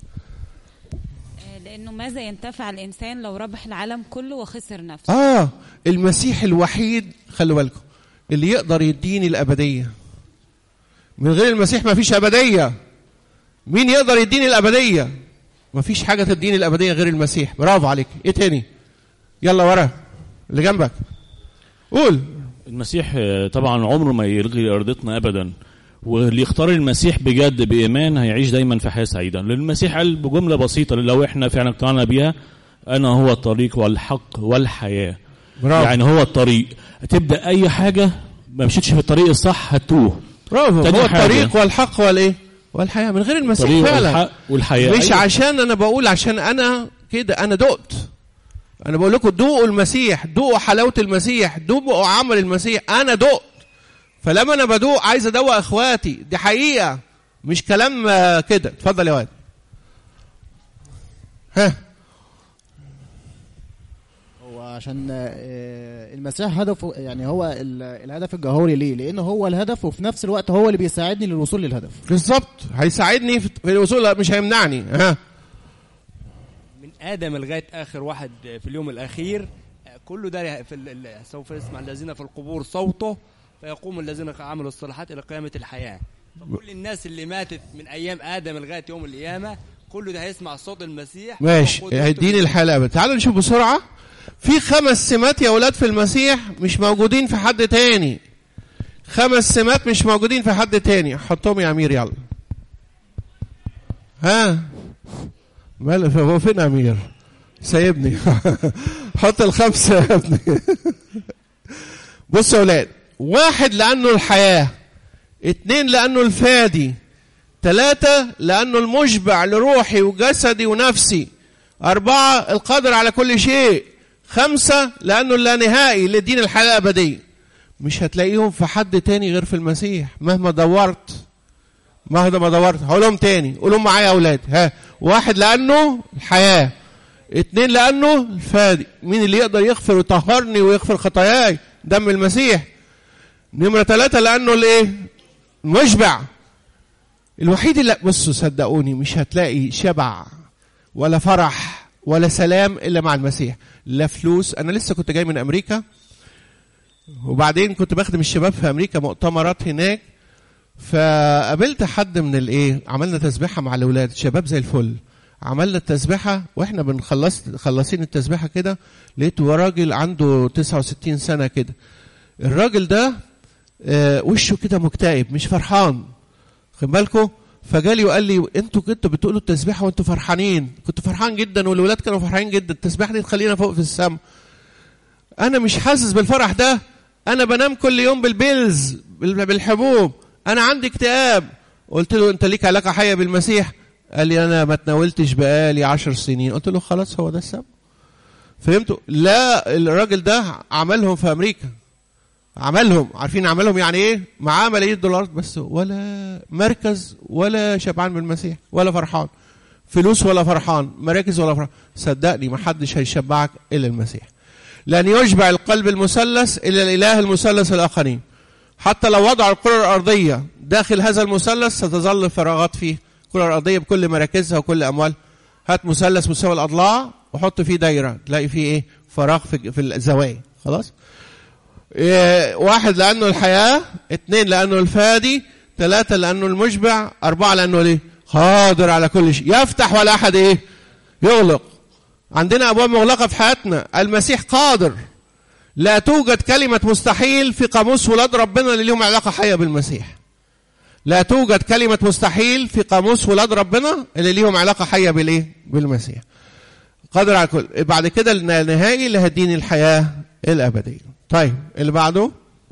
Speaker 13: لانه ماذا ينتفع الانسان لو ربح العالم كله وخسر نفسه
Speaker 1: اه المسيح الوحيد خلوا بالكم اللي يقدر يديني الابديه من غير المسيح ما فيش ابديه مين يقدر يديني الابديه ما فيش حاجه تديني الابديه غير المسيح برافو عليك ايه تاني يلا ورا اللي جنبك قول
Speaker 9: المسيح طبعا عمره ما يلغي ارضتنا ابدا واللي يختار المسيح بجد بايمان هيعيش دايما في حياه سعيده لان المسيح قال بجمله بسيطه لو احنا فعلا اقتنعنا بيها انا هو الطريق والحق والحياه برافو. يعني هو الطريق تبدا اي حاجه ما مشيتش في الطريق الصح هتوه
Speaker 1: برافو هو الطريق والحق والايه والحياه من غير المسيح فعلا
Speaker 9: والحياه
Speaker 1: مش أيوة. عشان انا بقول عشان انا كده انا دقت انا بقول لكم دوقوا المسيح دوقوا حلاوه المسيح دوقوا عمل المسيح انا دقت فلما انا بدوق عايز ادوق اخواتي دي حقيقه مش كلام آه، كده اتفضل يا واد ها
Speaker 14: هو عشان آه، المسيح هدفه يعني هو ال- الهدف الجوهري ليه؟ لأنه هو الهدف وفي نفس الوقت هو اللي بيساعدني للوصول للهدف.
Speaker 1: بالظبط هيساعدني في في الوصول لا، مش هيمنعني ها
Speaker 4: من ادم لغايه اخر واحد في اليوم الاخير كله ده في ال- ال- سوف يسمع الذين في القبور صوته فيقوم الذين عملوا الصالحات الى قيامه الحياه فكل الناس اللي ماتت من ايام ادم لغايه يوم القيامه كله ده هيسمع صوت المسيح
Speaker 1: ماشي
Speaker 4: وقدرته
Speaker 1: هيديني الحلقه بقى. تعالوا نشوف بسرعه في خمس سمات يا اولاد في المسيح مش موجودين في حد تاني خمس سمات مش موجودين في حد تاني حطهم يا امير يلا ها مال هو فين امير سايبني حط الخمسه يا ابني بصوا يا اولاد واحد لانه الحياه اتنين لانه الفادي ثلاثة لأنه المشبع لروحي وجسدي ونفسي أربعة القادر على كل شيء خمسة لأنه اللانهائي لدين الحياة الأبدية مش هتلاقيهم في حد تاني غير في المسيح مهما دورت مهما دورت هقولهم تاني قولهم معايا يا أولاد ها واحد لأنه الحياة اتنين لأنه الفادي مين اللي يقدر يغفر ويطهرني ويغفر خطاياي دم المسيح نمرة ثلاثة لأنه الإيه المشبع الوحيد اللي بصوا صدقوني مش هتلاقي شبع ولا فرح ولا سلام الا مع المسيح لا فلوس انا لسه كنت جاي من امريكا وبعدين كنت بخدم الشباب في امريكا مؤتمرات هناك فقابلت حد من الايه عملنا تسبيحه مع الاولاد شباب زي الفل عملنا التسبيحه واحنا بنخلص خلصين التسبيحه كده لقيت راجل عنده 69 سنه كده الراجل ده آه، وشه كده مكتئب مش فرحان خد بالكم فجالي وقال لي انتوا كنتوا بتقولوا التسبيحه وانتوا فرحانين كنت فرحان جدا والولاد كانوا فرحانين جدا التسبيحه دي تخلينا فوق في السما انا مش حاسس بالفرح ده انا بنام كل يوم بالبيلز بال- بالحبوب انا عندي اكتئاب قلت له انت ليك علاقه حيه بالمسيح قال لي انا ما تناولتش بقالي عشر سنين قلت له خلاص هو ده السبب فهمتوا لا الراجل ده عملهم في امريكا عملهم عارفين عملهم يعني ايه معاه ملايين الدولارات بس ولا مركز ولا شبعان بالمسيح ولا فرحان فلوس ولا فرحان مراكز ولا فرحان صدقني ما حدش هيشبعك الا المسيح لن يشبع القلب المثلث الا الاله المثلث الاخرين حتى لو وضعوا الكره الارضيه داخل هذا المثلث ستظل فراغات فيه الكره الارضيه بكل مراكزها وكل اموال هات مثلث مستوى الاضلاع وحط فيه دايره تلاقي فيه ايه فراغ في في الزوايا خلاص إيه، واحد لأنه الحياة اثنين لأنه الفادي ثلاثة لأنه المشبع أربعة لأنه ليه قادر على كل شيء يفتح ولا أحد إيه يغلق عندنا أبواب مغلقة في حياتنا المسيح قادر لا توجد كلمة مستحيل في قاموس ولاد ربنا اللي لهم علاقة حية بالمسيح لا توجد كلمة مستحيل في قاموس ولاد ربنا اللي ليهم علاقة حية بالإيه بالمسيح قادر على كل بعد كده النهائي اللي هديني الحياة الأبدية طيب اللي بعده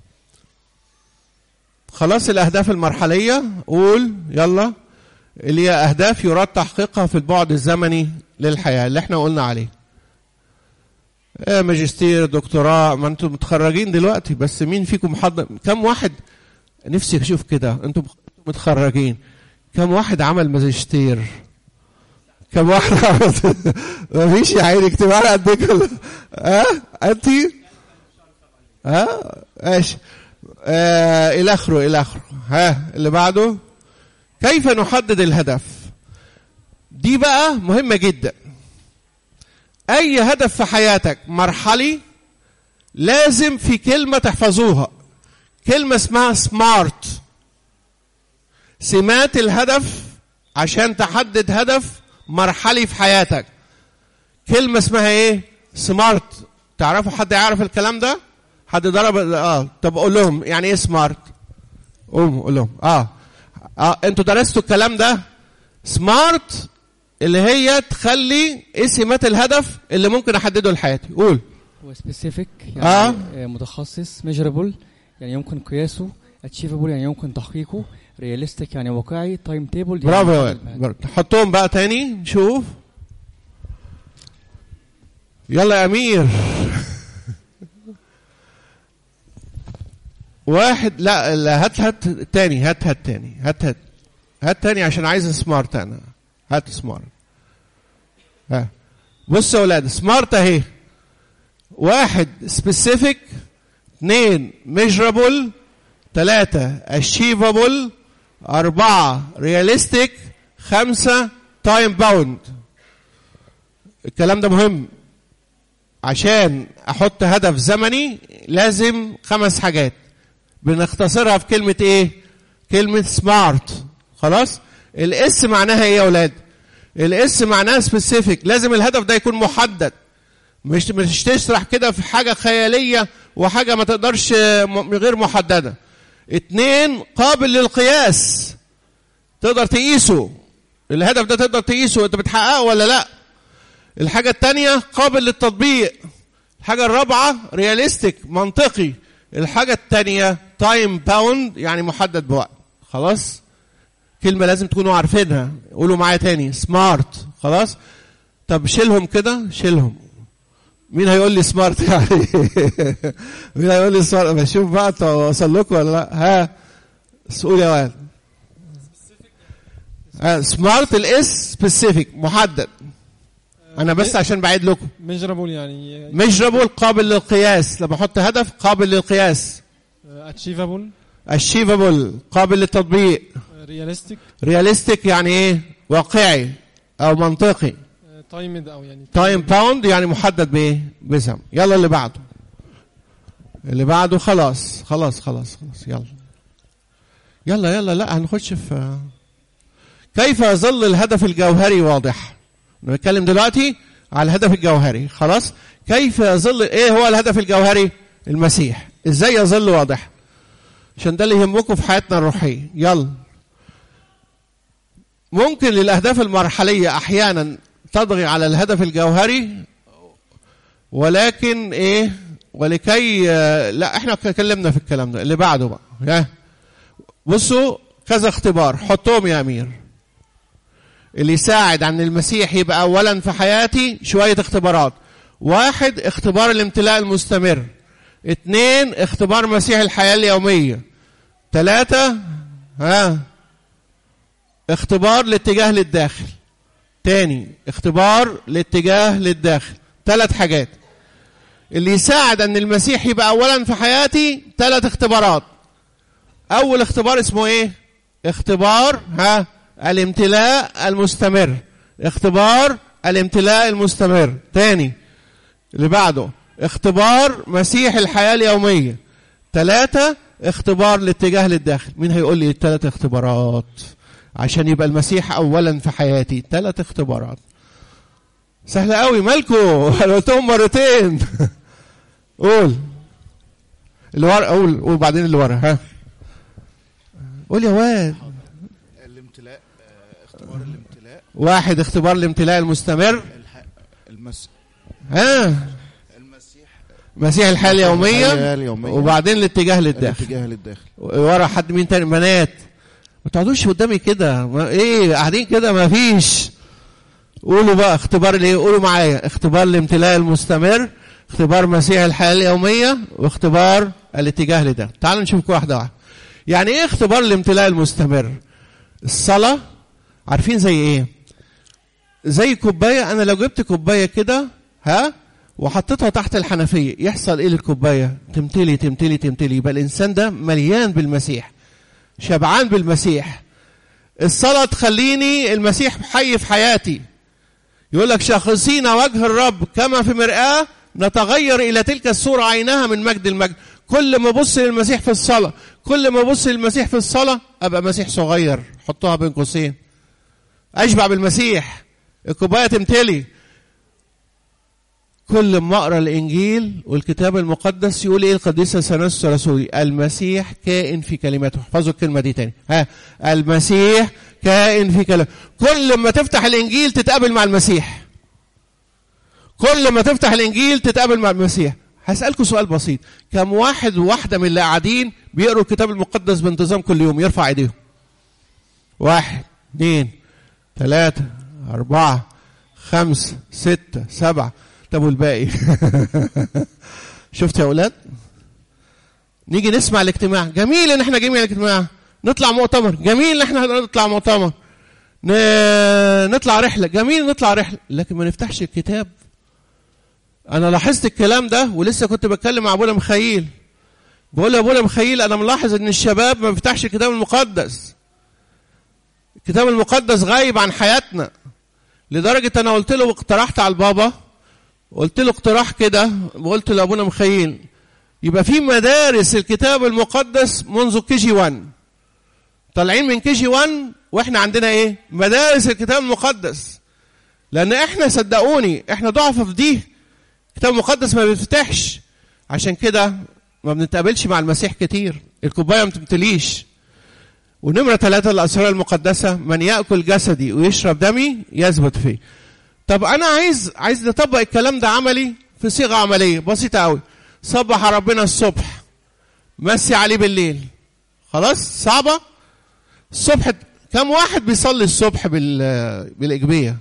Speaker 1: خلاص الأهداف المرحلية قول يلا اللي هي أهداف يراد تحقيقها في البعد الزمني للحياة اللي احنا قلنا عليه إيه ماجستير دكتوراه ما انتم متخرجين دلوقتي بس مين فيكم محضر كم واحد نفسي اشوف كده انتم متخرجين كم واحد عمل ماجستير كم واحد عمل ما فيش يا عيني اكتب على قد كده ها انت ها ماشي آه الى اخره الى اخره ها اللي بعده كيف نحدد الهدف دي بقى مهمه جدا اي هدف في حياتك مرحلي لازم في كلمه تحفظوها كلمه اسمها سمارت سمات الهدف عشان تحدد هدف مرحلي في حياتك كلمه اسمها ايه سمارت تعرفوا حد يعرف الكلام ده حد ضرب اه طب قول لهم يعني ايه سمارت قوم قول لهم اه اه انتوا درستوا الكلام ده سمارت اللي هي تخلي ايه سمات الهدف اللي ممكن احدده لحياتي قول
Speaker 15: هو سبيسيفيك يعني
Speaker 1: آه.
Speaker 15: آه. متخصص ميجربل يعني يمكن قياسه اتشيفبل يعني يمكن تحقيقه رياليستيك يعني واقعي تايم تيبل
Speaker 1: برافو يا ولد. حطهم بقى تاني نشوف يلا يا امير واحد لا لا هات هات تاني هات هات تاني هات هات هات تاني عشان عايز سمارت انا هات سمارت ها بصوا يا اولاد سمارت اهي واحد سبيسيفيك اثنين ميجرابل ثلاثة اشيفابل أربعة رياليستيك خمسة تايم باوند الكلام ده مهم عشان احط هدف زمني لازم خمس حاجات بنختصرها في كلمة ايه كلمة سمارت خلاص الاس معناها ايه يا اولاد الاس معناها سبيسيفيك لازم الهدف ده يكون محدد مش مش تشرح كده في حاجة خيالية وحاجة ما تقدرش م- غير محددة اتنين قابل للقياس تقدر تقيسه الهدف ده تقدر تقيسه انت بتحققه ولا لا الحاجة التانية قابل للتطبيق الحاجة الرابعة رياليستيك منطقي الحاجة التانية تايم باوند يعني محدد بوقت خلاص كلمة لازم تكونوا عارفينها قولوا معايا تاني سمارت خلاص طب شيلهم كده شيلهم مين هيقول لي سمارت يعني مين هيقول لي سمارت بشوف بقى توصل لكم ولا لا ها قول يا واد سمارت الاس سبيسيفيك محدد انا بس عشان بعيد لكم
Speaker 16: ميجرابل يعني
Speaker 1: ميجرابل قابل للقياس لما احط هدف قابل للقياس
Speaker 16: اتشيفابل
Speaker 1: اشيفابل قابل للتطبيق
Speaker 16: رياليستيك
Speaker 1: رياليستيك يعني ايه واقعي او منطقي
Speaker 16: تايمد او يعني
Speaker 1: تايم باوند يعني محدد بايه بزمن يلا اللي بعده اللي بعده خلاص خلاص خلاص خلاص يلا يلا يلا لا هنخش في كيف يظل الهدف الجوهري واضح نتكلم دلوقتي على الهدف الجوهري خلاص كيف يظل ايه هو الهدف الجوهري المسيح ازاي يظل واضح عشان ده اللي يهمكم في حياتنا الروحيه يلا ممكن للاهداف المرحليه احيانا تضغي على الهدف الجوهري ولكن ايه ولكي لا احنا اتكلمنا في الكلام ده اللي بعده بقى ها بصوا كذا اختبار حطهم يا امير اللي يساعد عن المسيح يبقى اولا في حياتي شويه اختبارات واحد اختبار الامتلاء المستمر اثنين اختبار مسيح الحياه اليوميه ثلاثه ها اختبار الاتجاه للداخل تاني اختبار الاتجاه للداخل ثلاث حاجات اللي يساعد ان المسيح يبقى اولا في حياتي ثلاث اختبارات اول اختبار اسمه ايه اختبار ها الامتلاء المستمر اختبار الامتلاء المستمر تاني اللي بعده اختبار مسيح الحياة اليومية ثلاثة اختبار الاتجاه للداخل مين هيقول لي الثلاث اختبارات عشان يبقى المسيح اولا في حياتي ثلاث اختبارات سهلة قوي مالكو انا قلتهم مرتين قول اللي ورا قول قول بعدين اللي ورا ها قول يا واد
Speaker 2: الامتلاء آه، اختبار الامتلاء
Speaker 1: واحد اختبار الامتلاء المستمر
Speaker 2: الح... المس...
Speaker 1: ها مسيح الحياة
Speaker 2: الحياة
Speaker 1: اليومية
Speaker 2: اليومية.
Speaker 1: وبعدين الاتجاه للداخل
Speaker 2: الاتجاه للداخل
Speaker 1: ورا حد مين تاني بنات ما تقعدوش قدامي كده ما- ايه قاعدين كده ما فيش قولوا بقى اختبار الايه قولوا معايا اختبار الامتلاء المستمر اختبار مسيح الحياة اليومية واختبار الاتجاه لده تعالوا نشوف واحدة واحدة يعني ايه اختبار الامتلاء المستمر الصلاة عارفين زي ايه زي كوباية انا لو جبت كوباية كده ها وحطيتها تحت الحنفية يحصل ايه للكوباية تمتلي تمتلي تمتلي يبقى الانسان ده مليان بالمسيح شبعان بالمسيح الصلاة تخليني المسيح حي في حياتي يقول لك شاخصين وجه الرب كما في مرآة نتغير إلى تلك الصورة عينها من مجد المجد كل ما ابص للمسيح في الصلاة كل ما ابص للمسيح في الصلاة أبقى مسيح صغير حطوها بين قوسين أشبع بالمسيح الكوباية تمتلي كل ما اقرا الانجيل والكتاب المقدس يقول ايه القديس سنس رسولي المسيح كائن في كلماته احفظوا الكلمه دي تاني ها المسيح كائن في كلماته كل ما تفتح الانجيل تتقابل مع المسيح كل ما تفتح الانجيل تتقابل مع المسيح هسالكم سؤال بسيط كم واحد وواحده من اللي قاعدين بيقروا الكتاب المقدس بانتظام كل يوم يرفع ايديهم واحد اثنين ثلاثة أربعة خمسة ستة سبعة طب والباقي شفت يا أولاد نيجي نسمع الاجتماع جميل إن احنا جايين الاجتماع نطلع مؤتمر جميل ان احنا نطلع مؤتمر ن- نطلع رحله جميل نطلع رحله لكن ما نفتحش الكتاب انا لاحظت الكلام ده ولسه كنت بتكلم مع ابونا مخيل بقول له يا ابونا مخيل انا ملاحظ ان الشباب ما بيفتحش الكتاب المقدس الكتاب المقدس غايب عن حياتنا لدرجه انا قلت له واقترحت على البابا قلت له اقتراح كده وقلت لابونا مخيل يبقى في مدارس الكتاب المقدس منذ كي جي 1 طالعين من كي جي 1 واحنا عندنا ايه مدارس الكتاب المقدس لان احنا صدقوني احنا ضعف في دي الكتاب المقدس ما بيفتحش عشان كده ما بنتقابلش مع المسيح كتير الكوبايه ما بتمتليش ونمره ثلاثة الاسرار المقدسه من ياكل جسدي ويشرب دمي يثبت فيه طب انا عايز عايز نطبق الكلام ده عملي في صيغه عمليه بسيطه قوي صبح ربنا الصبح مسي عليه بالليل خلاص صعبه الصبح كم واحد بيصلي الصبح بال بالاجبيه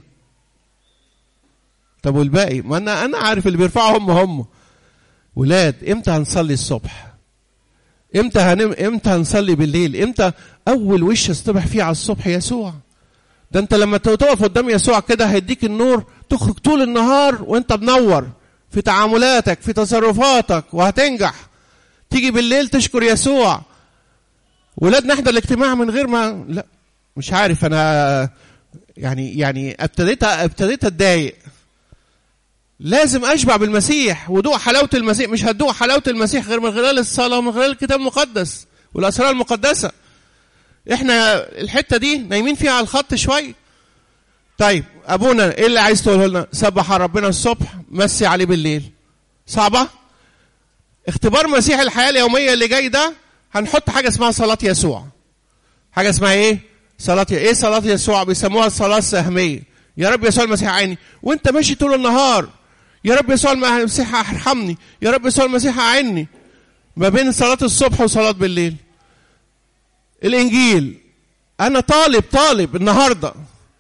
Speaker 1: طب والباقي ما انا انا عارف اللي بيرفعوا هم هم ولاد امتى هنصلي الصبح امتى هنم امتى هنصلي بالليل امتى اول وش يصطبح فيه على الصبح يسوع ده انت لما تقف قدام يسوع كده هيديك النور تخرج طول النهار وانت منور في تعاملاتك في تصرفاتك وهتنجح تيجي بالليل تشكر يسوع ولاد نحضر الاجتماع من غير ما لا مش عارف انا يعني يعني ابتديت ابتديت اتضايق لازم اشبع بالمسيح ودوق حلاوه المسيح مش هتدوق حلاوه المسيح غير من خلال الصلاه ومن خلال الكتاب المقدس والاسرار المقدسه احنا الحته دي نايمين فيها على الخط شويه طيب ابونا ايه اللي عايز تقوله لنا سبح ربنا الصبح مسي عليه بالليل صعبه اختبار مسيح الحياه اليوميه اللي جاي ده هنحط حاجه اسمها صلاه يسوع حاجه اسمها ايه صلاه ايه صلاه يسوع بيسموها الصلاه السهميه يا رب يسوع المسيح عيني وانت ماشي طول النهار يا رب يسوع المسيح ارحمني يا رب يسوع المسيح اعني ما بين صلاه الصبح وصلاه بالليل الانجيل انا طالب طالب النهارده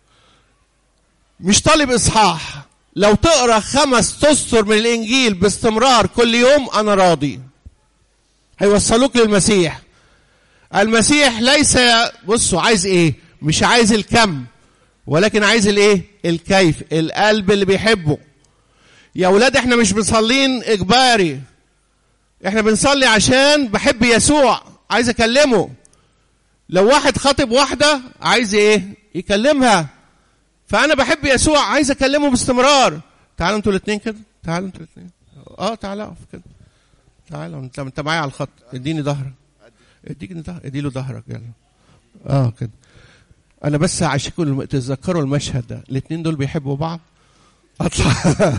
Speaker 1: مش طالب اصحاح لو تقرا خمس تسطر من الانجيل باستمرار كل يوم انا راضي هيوصلوك للمسيح المسيح ليس بصوا عايز ايه مش عايز الكم ولكن عايز الايه الكيف القلب اللي بيحبه يا اولاد احنا مش بنصلين اجباري احنا بنصلي عشان بحب يسوع عايز اكلمه لو واحد خاطب واحده عايز ايه يكلمها فانا بحب يسوع عايز اكلمه باستمرار تعالوا انتوا الاثنين كده تعالوا انتوا الاثنين اه تعالى اقف كده تعالى انت انت معايا على الخط اديني ظهرك اديني ظهرك ادي له ظهرك يلا اه كده انا بس عشان تتذكروا المشهد ده الاثنين دول بيحبوا بعض اطلع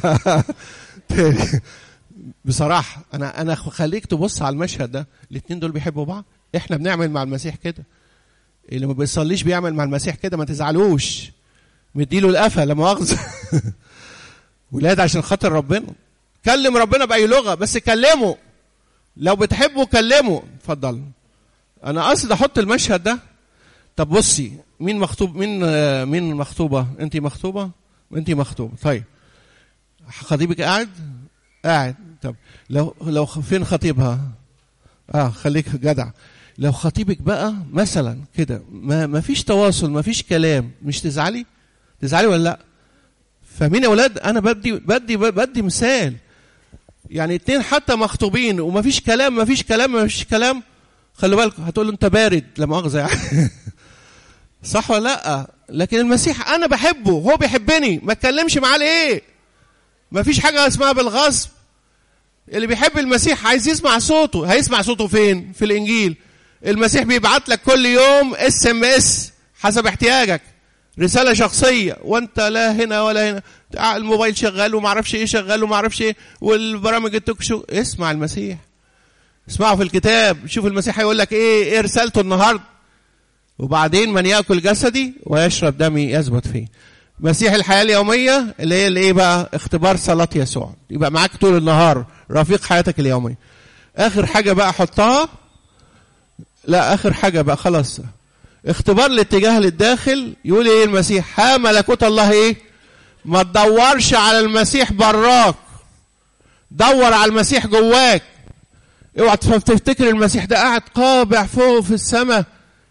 Speaker 1: تاني بصراحه انا انا خليك تبص على المشهد ده الاثنين دول بيحبوا بعض احنا بنعمل مع المسيح كده اللي ما بيصليش بيعمل مع المسيح كده ما تزعلوش مديله القفا لا مؤاخذه ولاد عشان خاطر ربنا كلم ربنا باي لغه بس كلمه لو بتحبه كلمه اتفضل انا قصدي احط المشهد ده طب بصي مين مخطوب مين مين مخطوبه انت مخطوبه انت مخطوبه طيب خطيبك قاعد قاعد طب لو لو فين خطيبها اه خليك جدع لو خطيبك بقى مثلا كده ما, ما فيش تواصل ما فيش كلام مش تزعلي تزعلي ولا لا فاهمين يا اولاد انا بدي بدي بدي مثال يعني اتنين حتى مخطوبين وما فيش كلام ما فيش كلام ما فيش كلام خلي بالك هتقول له انت بارد لا مؤاخذه يعني صح ولا لا لكن المسيح انا بحبه هو بيحبني ما اتكلمش معاه ليه ما فيش حاجه اسمها بالغصب اللي بيحب المسيح عايز يسمع صوته هيسمع صوته فين في الانجيل المسيح بيبعت لك كل يوم اس ام اس حسب احتياجك رساله شخصيه وانت لا هنا ولا هنا الموبايل شغال وما اعرفش ايه شغال وما اعرفش ايه والبرامج التوك شو اسمع المسيح اسمعه في الكتاب شوف المسيح هيقول لك ايه ايه رسالته النهارده وبعدين من ياكل جسدي ويشرب دمي يثبت فيه مسيح الحياه اليوميه اللي هي الايه بقى اختبار صلاه يسوع يبقى معاك طول النهار رفيق حياتك اليوميه اخر حاجه بقى حطها لا اخر حاجه بقى خلاص اختبار الاتجاه للداخل يقول ايه المسيح ها ملكوت الله ايه ما تدورش على المسيح براك دور على المسيح جواك اوعى تفتكر المسيح ده قاعد قابع فوق في السماء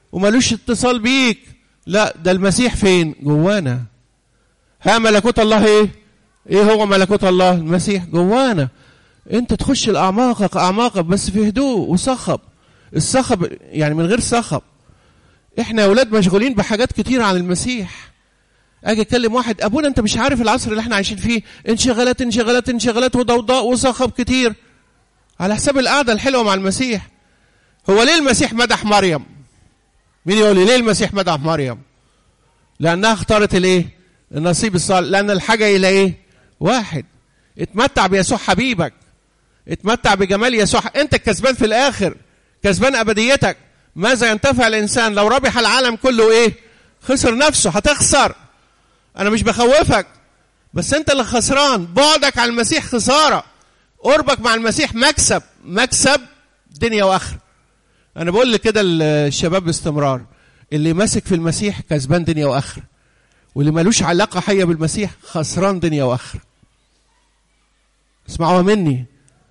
Speaker 1: وملوش اتصال بيك لا ده المسيح فين جوانا ها ملكوت الله ايه ايه هو ملكوت الله المسيح جوانا انت تخش الاعماق اعماقك بس في هدوء وصخب الصخب يعني من غير صخب احنا يا اولاد مشغولين بحاجات كتير عن المسيح اجي اكلم واحد ابونا انت مش عارف العصر اللي احنا عايشين فيه انشغالات انشغالات انشغالات وضوضاء وصخب كتير على حساب القعده الحلوه مع المسيح هو ليه المسيح مدح مريم مين يقول لي ليه المسيح مدح مريم لانها اختارت الايه النصيب الصالح لان الحاجه الى ايه واحد اتمتع بيسوع حبيبك اتمتع بجمال يسوع انت الكسبان في الاخر كسبان ابديتك ماذا ينتفع الانسان لو ربح العالم كله ايه خسر نفسه هتخسر انا مش بخوفك بس انت اللي خسران بعدك عن المسيح خساره قربك مع المسيح مكسب مكسب دنيا واخره انا بقول كده الشباب باستمرار اللي ماسك في المسيح كسبان دنيا واخره واللي ملوش علاقه حيه بالمسيح خسران دنيا واخره اسمعوها مني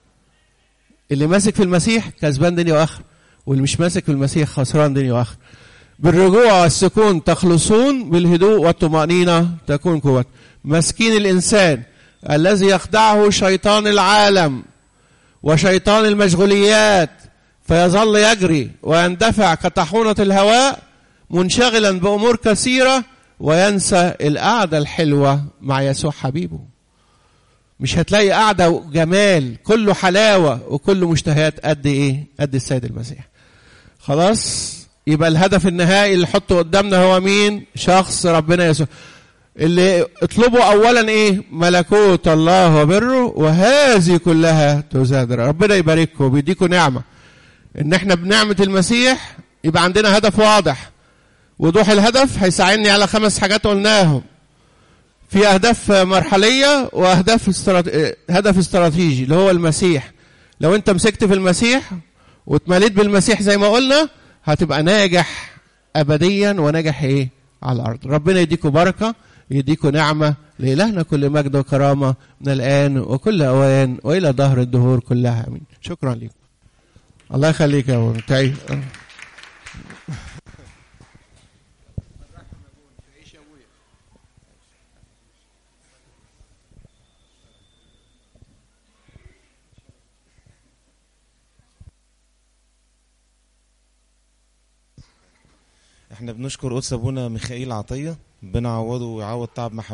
Speaker 1: اللي ماسك في المسيح كسبان دنيا واخره واللي مش ماسك في المسيح خسران دنيا واخره بالرجوع والسكون تخلصون بالهدوء والطمأنينة تكون قوة مسكين الإنسان الذي يخدعه شيطان العالم وشيطان المشغوليات فيظل يجري ويندفع كطاحونة الهواء منشغلا بأمور كثيرة وينسى القعدة الحلوة مع يسوع حبيبه مش هتلاقي قعدة جمال كله حلاوة وكله مشتهيات قد ايه قد السيد المسيح خلاص يبقى الهدف النهائي اللي حطه قدامنا هو مين شخص ربنا يسوع اللي اطلبوا اولا ايه ملكوت الله وبره وهذه كلها تزاد ربنا يبارككم وبيديكم نعمه ان احنا بنعمه المسيح يبقى عندنا هدف واضح وضوح الهدف هيساعدني على خمس حاجات قلناهم في اهداف مرحليه واهداف استرات... هدف استراتيجي اللي هو المسيح لو انت مسكت في المسيح واتمليت بالمسيح زي ما قلنا هتبقى ناجح ابديا وناجح ايه على الارض ربنا يديكم بركه يديكم نعمه لالهنا كل مجد وكرامه من الان وكل اوان والى ظهر الدهور كلها امين شكرا لكم الله يخليك يا ابو تعيش
Speaker 17: احنا بنشكر قدس ابونا ميخائيل عطيه ربنا يعوضه ويعوض تعب محبته